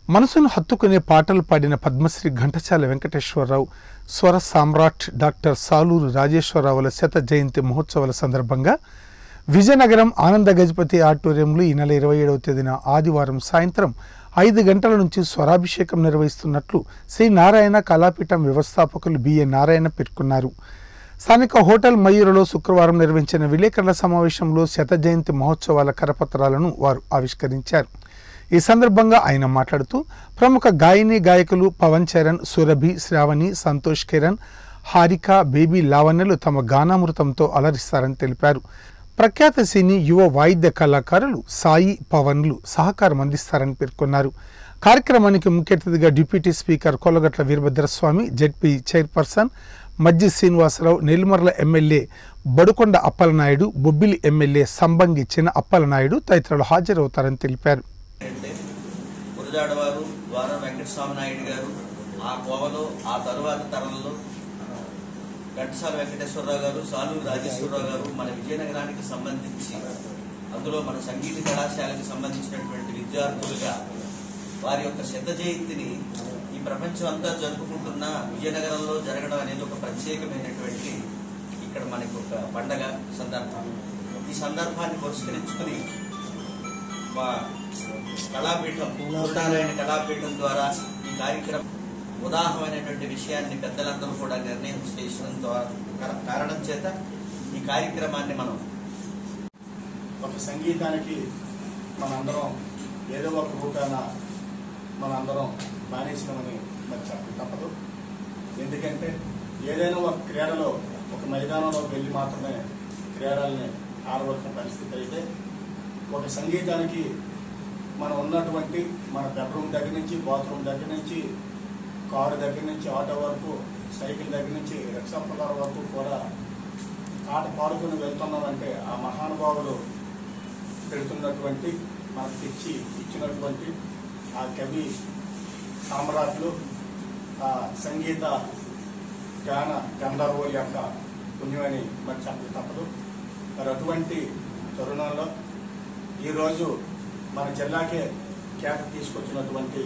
మనసును హత్తుకునే పాటలు పాడిన పద్మశ్రీ ఘంటసాల వెంకటేశ్వరరావు స్వర సామ్రాట్ డాక్టర్ సాలూరు రాజేశ్వరరావుల శత జయంతి మహోత్సవాల సందర్భంగా విజయనగరం ఆనంద గజపతి ఆడిటోరియంలో ఈ నెల ఇరవై ఏడవ తేదీన ఆదివారం సాయంత్రం ఐదు గంటల నుంచి స్వరాభిషేకం నిర్వహిస్తున్నట్లు శ్రీ నారాయణ కళాపీఠం వ్యవస్థాపకులు బిఏ నారాయణ పేర్కొన్నారు స్థానిక హోటల్ మయూరులో శుక్రవారం నిర్వహించిన విలేకరుల సమావేశంలో శత జయంతి మహోత్సవాల కరపత్రాలను వారు ఆవిష్కరించారు ఈ సందర్భంగా ఆయన మాట్లాడుతూ ప్రముఖ గాయని గాయకులు పవన్ చరణ్ సురభి శ్రావణి సంతోష్ కిరణ్ హారిక బేబీ లావణ్యలు తమ గానామృతంతో అలరిస్తారని తెలిపారు ప్రఖ్యాత సినీ యువ వాయిద్య కళాకారులు సాయి పవన్లు సహకారం అందిస్తారని పేర్కొన్నారు కార్యక్రమానికి ముఖ్య అతిథిగా deputy speaker Kolagatla Veerabhadraswamy ZP chairperson Majji Srinivasarao Nellimarla MLA Badukonda Appalanaidu Bobbili MLA Sambangi Chinna Appalanaidu తదితరులు హాజరవుతారని తెలిపారు అంటే గురజాడవారు ద్వార వెంకటస్వామి నాయుడు గారు ఆ కోవలో ఆ తరువాత తరంలో ఘంటసాల వెంకటేశ్వరరావు గారు సాలూరు రాజేశ్వరరావు గారు మన విజయనగరానికి సంబంధించి అందులో మన సంగీత కళాశాలకు సంబంధించినటువంటి విద్యార్థులుగా వారి యొక్క శత జయంతిని ఈ ప్రపంచం అంతా జరుపుకుంటున్న విజయనగరంలో జరగడం అనేది ఒక ప్రత్యేకమైనటువంటి ఇక్కడ మనకు ఒక పండగ సందర్భం ఈ సందర్భాన్ని పురస్కరించుకుని మా కళాపీఠం పూర్ణారాయణ కళాపీఠం ద్వారా ఈ కార్యక్రమం ఉదాహరణమైనటువంటి విషయాన్ని పెద్దలందరూ కూడా నిర్ణయం చేసిన ద్వారా కార- కారణం చేత ఈ కార్యక్రమాన్ని మనం ఒక సంగీతానికి మనందరం ఏదో ఒక రూపాన మనందరం బానేసినామని మరి చెప్పక తప్పదు ఎందుకంటే ఏదైనా ఒక క్రీడలో ఒక మైదానంలో వెళ్ళి మాత్రమే క్రీడల్ని ఆడవలసిన పరిస్థితి అయితే ఒక సంగీతానికి మనం ఉన్నటువంటి మన బెడ్రూమ్ దగ్గర నుంచి బాత్రూమ్ దగ్గర నుంచి కారు దగ్గర నుంచి ఆటో వరకు సైకిల్ దగ్గర నుంచి రిక్షా పుల్లాల వరకు కూడా ఆట పాడుకుని వెళ్తున్నామంటే ఆ మహానుభావులు పెడుతున్నటువంటి మనకు తెచ్చి ఇచ్చినటువంటి ఆ కవి సామ్రాట్లు ఆ సంగీత గాన గంధర్వుల యొక్క పుణ్యమని మరి చెప్పక తప్పదు మరి అటువంటి తరుణంలో ఈరోజు మన జిల్లాకే ఖ్యాతి తీసుకొచ్చినటువంటి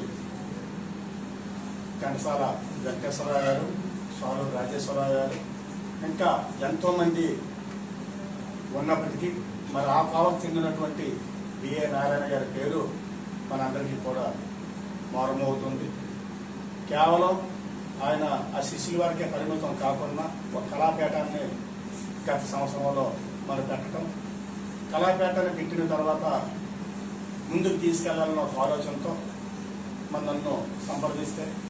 ఘంటసాల వెంకటేశ్వరరావు గారు స్వామి రాజేశ్వరరావు గారు ఇంకా ఎంతోమంది ఉన్నప్పటికీ మరి ఆ భావం చెందినటువంటి బిఏ నారాయణ గారి పేరు మనందరికీ కూడా మారుమవుతుంది కేవలం ఆయన ఆ శిష్యుల వరకే పరిమితం కాకుండా ఒక కళాపేటాన్ని గత సంవత్సరంలో మనం పెట్టడం కళాపేటని పెట్టిన తర్వాత ముందుకు తీసుకెళ్లాలన్న ఒక ఆలోచనతో మన నన్ను సంప్రదిస్తే